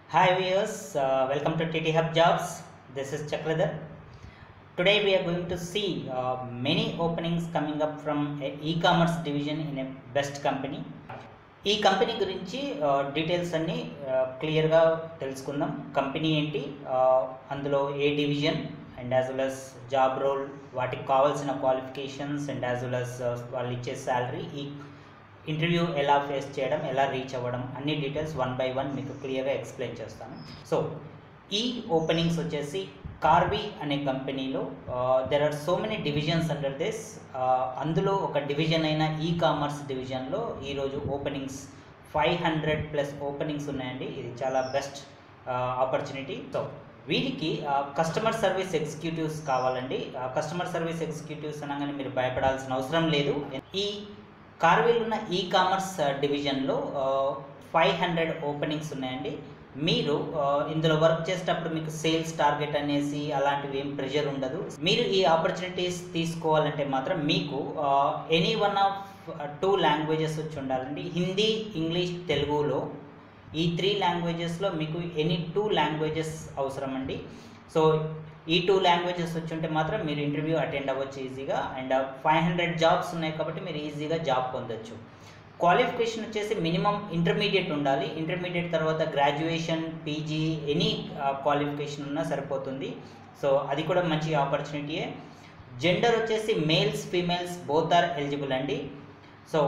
Hi viewers, uh, welcome to TT Hub Jobs. This is Chakradhar. Today we are going to see uh, many openings coming up from a e-commerce division in a best company. ఈ company గురించి details అన్నీ క్లియర్గా తెలుసుకుందాం company ఏంటి ఆ, అందులో ఏ division and as well as job role వాటికి కావాల్సిన qualifications and as well as వాళ్ళు ఇచ్చే శాలరీ ఈ ఇంటర్వ్యూ ఎలా ఫేస్ చేయడం ఎలా రీచ్ అవ్వడం అన్ని డీటెయిల్స్ వన్ బై వన్ మీకు క్లియర్గా ఎక్స్ప్లెయిన్ చేస్తాను సో ఈ ఓపెనింగ్స్ వచ్చేసి కార్వి అనే కంపెనీలో there are so many divisions under this అందులో ఒక డివిజన్ అయిన ఈ కామర్స్ డివిజన్లో ఈరోజు openings five hundred plus openings ఉన్నాయండి ఇది చాలా బెస్ట్ ఆపర్చునిటీ సో వీరికి కస్టమర్ సర్వీస్ ఎగ్జిక్యూటివ్స్ కావాలండి కస్టమర్ సర్వీస్ ఎగ్జిక్యూటివ్స్ అనగానే మీరు భయపడాల్సిన అవసరం లేదు ఈ కార్వేల్ ఉన్న ఈ కామర్స్ డివిజన్లో ఫైవ్ హండ్రెడ్ ఓపెనింగ్స్ ఉన్నాయండి మీరు ఆ, ఇందులో వర్క్ చేసేటప్పుడు మీకు సేల్స్ టార్గెట్ అనేసి అలాంటివి ఏం ప్రెషర్ ఉండదు మీరు ఈ ఆపర్చునిటీస్ తీసుకోవాలంటే మాత్రం మీకు any one of two languages వచ్చి ఉండాలండి హిందీ ఇంగ్లీష్ తెలుగులో ఈ త్రీ లాంగ్వేజెస్లో మీకు ఎనీ టూ లాంగ్వేజెస్ అవసరం అండి సో ఈ టూ లాంగ్వేజెస్ వచ్చి ఉంటే మాత్రం మీరు ఇంటర్వ్యూ అటెండ్ అవ్వచ్చు ఈజీగా అండ్ ఫైవ్ హండ్రెడ్ జాబ్స్ ఉన్నాయి కాబట్టి మీరు ఈజీగా జాబ్ పొందొచ్చు క్వాలిఫికేషన్ వచ్చేసి మినిమం ఇంటర్మీడియట్ ఉండాలి ఇంటర్మీడియట్ తర్వాత గ్రాడ్యుయేషన్ పీజీ ఎనీ క్వాలిఫికేషన్ ఉన్నా సరిపోతుంది సో అది కూడా మంచి ఆపర్చునిటీయే జెండర్ వచ్చేసి males females both are eligible అండి సో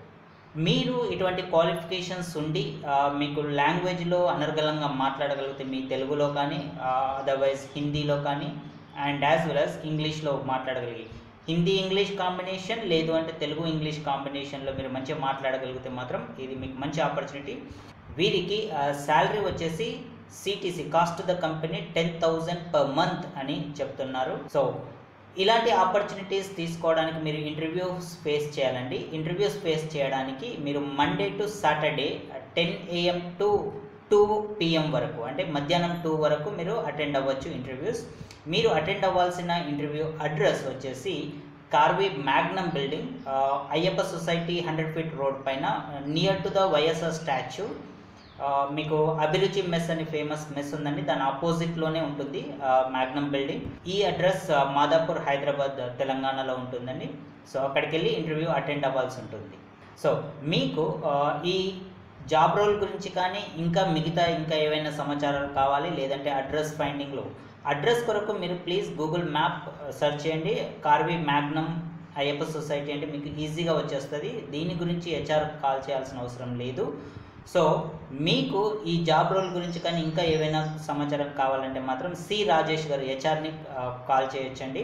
మీరు ఇటువంటి క్వాలిఫికేషన్స్ ఉండి ఆ, మీకు లాంగ్వేజ్లో అనర్గళంగా మాట్లాడగలిగితే మీ తెలుగులో కానీ అదర్వైజ్ హిందీలో కానీ అండ్ యాజ్ వెల్ యాజ్ ఇంగ్లీష్లో మాట్లాడగలిగి హిందీ ఇంగ్లీష్ కాంబినేషన్ లేదు అంటే తెలుగు ఇంగ్లీష్ కాంబినేషన్లో మీరు మంచిగా మాట్లాడగలిగితే మాత్రం ఇది మీకు మంచి ఆపర్చునిటీ వీరికి శాలరీ వచ్చేసి CTC cost the company ten thousand per month అని చెప్తున్నారు సో ఇలాంటి ఆపర్చునిటీస్ తీసుకోవడానికి మీరు ఇంటర్వ్యూస్ ఫేస్ చేయాలండి ఇంటర్వ్యూస్ ఫేస్ చేయడానికి మీరు Monday to Saturday ten AM to two PM వరకు అంటే మధ్యాహ్నం టూ వరకు మీరు అటెండ్ అవ్వచ్చు ఇంటర్వ్యూస్ మీరు అటెండ్ అవ్వాల్సిన ఇంటర్వ్యూ అడ్రస్ వచ్చేసి Karvy Magnum building Ayyappa society hundred feet road పైన near to the YSR statue ఆ, మీకు అభిరుచి మెస్ అని ఫేమస్ మెస్ ఉందండి దాని ఆపోజిట్లోనే ఉంటుంది మ్యాగ్నమ్ బిల్డింగ్ ఈ అడ్రస్ ఆ, మాదాపూర్ హైదరాబాద్ తెలంగాణలో ఉంటుందండి సో అక్కడికి వెళ్ళి ఇంటర్వ్యూ అటెండ్ అవ్వాల్సి ఉంటుంది సో మీకు ఆ, ఈ జాబ్ రోల్ గురించి కానీ ఇంకా మిగతా ఇంకా ఏవైనా సమాచారాలు కావాలి లేదంటే అడ్రస్ ఫైండింగ్లో అడ్రస్ కొరకు మీరు ప్లీజ్ గూగుల్ మ్యాప్ సెర్చ్ చేయండి కార్వి మ్యాగ్నమ్ అయ్యప్ప సొసైటీ అంటే మీకు ఈజీగా వచ్చేస్తుంది దీని గురించి హెచ్ఆర్ కాల్ చేయాల్సిన అవసరం లేదు సో మీకు ఈ జాబ్ రోల్ గురించి కానీ ఇంకా ఏవైనా సమాచారం కావాలంటే మాత్రం సి రాజేష్ గారు హెచ్ఆర్ని కాల్ చేయొచ్చండి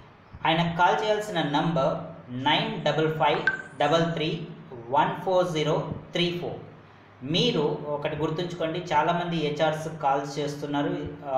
ఆయనకు కాల్ చేయాల్సిన number nine double five double three one four zero three four మీరు ఒకటి గుర్తుంచుకోండి చాలామంది హెచ్ఆర్స్ కాల్స్ చేస్తున్నారు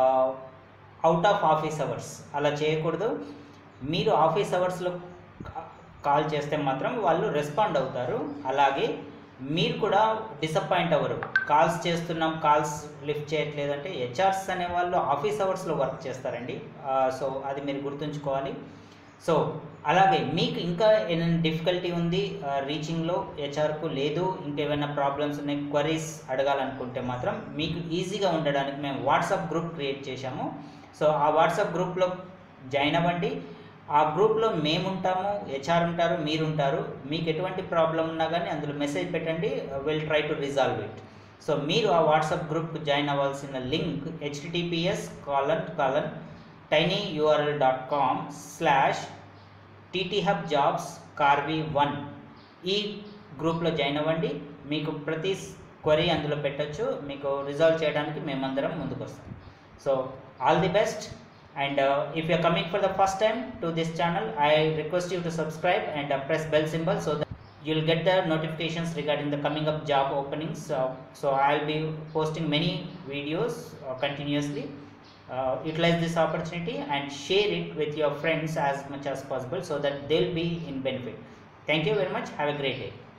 అవుట్ ఆఫ్ ఆఫీస్ అవర్స్ అలా చేయకూడదు మీరు ఆఫీస్ అవర్స్లో కాల్ చేస్తే మాత్రం వాళ్ళు రెస్పాండ్ అవుతారు అలాగే మీరు కూడా డిసప్పాయింట్ అవ్వరు కాల్స్ చేస్తున్నాం కాల్స్ లిఫ్ట్ చేయట్లేదు అంటే హెచ్ఆర్స్ అనే వాళ్ళు ఆఫీస్ అవర్స్లో వర్క్ చేస్తారండి సో అది మీరు గుర్తుంచుకోవాలి సో అలాగే మీకు ఇంకా ఏమైనా డిఫికల్టీ ఉంది రీచింగ్లో హెచ్ఆర్కు లేదు ఇంకేమైనా ప్రాబ్లమ్స్ ఉన్నాయి క్వరీస్ అడగాలనుకుంటే మాత్రం మీకు ఈజీగా ఉండడానికి మేము వాట్సాప్ గ్రూప్ క్రియేట్ చేశాము సో ఆ వాట్సాప్ గ్రూప్లో జాయిన్ అవ్వండి ఆ గ్రూప్లో మేము ఉంటాము హెచ్ఆర్ ఉంటారు మీరు ఉంటారు మీకు ఎటువంటి ప్రాబ్లం ఉన్నా కానీ అందులో మెసేజ్ పెట్టండి will try to resolve it so మీరు ఆ వాట్సాప్ గ్రూప్కి జాయిన్ అవ్వాల్సిన link HTTPS colon colon tiny URL dot com slash TT hub jobs Karvy one ఈ గ్రూప్లో జాయిన్ అవ్వండి మీకు ప్రతి క్వరీ అందులో పెట్టొచ్చు మీకు రిజాల్వ్ చేయడానికి మేమందరం ముందుకు వస్తాం so all the best and uh, if you are coming for the first time to this channel i request you to subscribe and uh, press bell symbol so that you'll get the notifications regarding the coming up job openings uh, so i'll be posting many videos uh, continuously uh, utilize this opportunity and share it with your friends as much as possible so that they'll be in benefit thank you very much have a great day